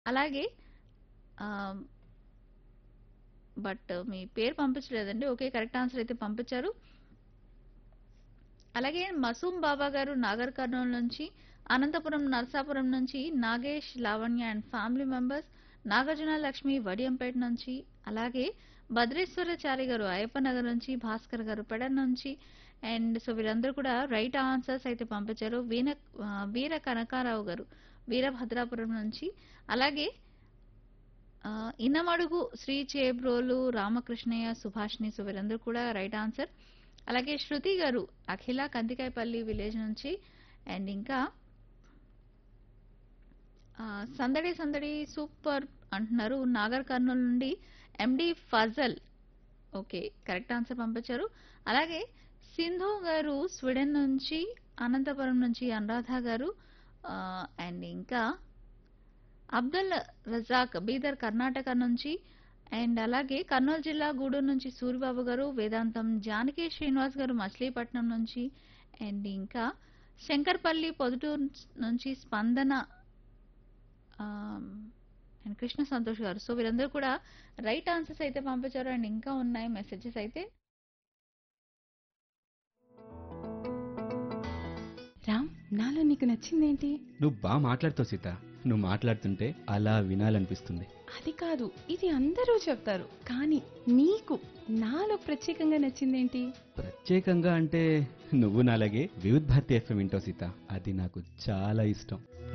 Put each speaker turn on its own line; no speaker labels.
అలాగే ఆహ్, బట్ మీ పేరు పంపించలేదండి. ఓకే. కరెక్ట్ ఆన్సర్ అయితే పంపించారు. అలాగే మసూమ్ బాబా గారు నాగర్ కర్నూల్ నుంచి, అనంతపురం నరసాపురం నుంచి Nagesh, Lavanya and family members, Nagarjuna Lakshmi Vadiyampeta నుంచి, అలాగే భద్రేశ్వరాచారి గారు అయ్యప్ప నగర్ నుంచి, భాస్కర్ గారు పెడన్ నుంచి అండ్ సో వీరందరూ కూడా రైట్ ఆన్సర్స్ అయితే పంపించారు. వీన ఆహ్, వీర కనకారావు గారు వీరభద్రాపురం నుంచి, అలాగే ఆహ్, ఇనమడుగు శ్రీ చేబ్రోలు రామకృష్ణయ్య, సుభాషిణి సో వీరందరూ కూడా రైట్ ఆన్సర్. అలాగే శృతి గారు అఖిల కందికాయపల్లి విలేజ్ నుంచి అండ్ ఇంకా ఆహ్, సందడి సందడి సూపర్ అంటున్నారు. నాగర్ కర్నూల్ నుండి MD Fazal okay. Correct answer పంపించారు. అలాగే సింధు గారు స్వీడన్ నుంచి, అనంతపురం నుంచి అనురాధ గారు ఆహ్, అండ్ ఇంకా అబ్దుల్ రజాక్ బీదర్ కర్ణాటక నుంచి అండ్ అలాగే కర్నూలు జిల్లా గూడూరు నుంచి సూరిబాబు గారు, వేదాంతం జానకి శ్రీనివాస్ గారు మచిలీపట్నం నుంచి అండ్ ఇంకా శంకర్పల్లి పొదుటూరు నుంచి స్పందన ఆహ్, అండ్ కృష్ణ సంతోష్ గారు. సో వీరందరూ కూడా రైట్ ఆన్సర్స్ అయితే పంపించారు అండ్ ఇంకా ఉన్నాయి మెసేజెస్ అయితే.
రామ్ నాలో నీకు నచ్చిందేంటి
నువ్వు బాగా మాట్లాడుతావు సీత నువ్వు మాట్లాడుతుంటే అలా వినాలనిపిస్తుంది
అది కాదు ఇది అందరూ చెప్తారు కానీ నీకు నాలో ప్రత్యేకంగా నచ్చిందేంటి
ప్రత్యేకంగా అంటే నువ్వు నాలాగే వివిధ్ భారతి ఎఫ్ఎం వింటావు సీత అది నాకు చాలా ఇష్టం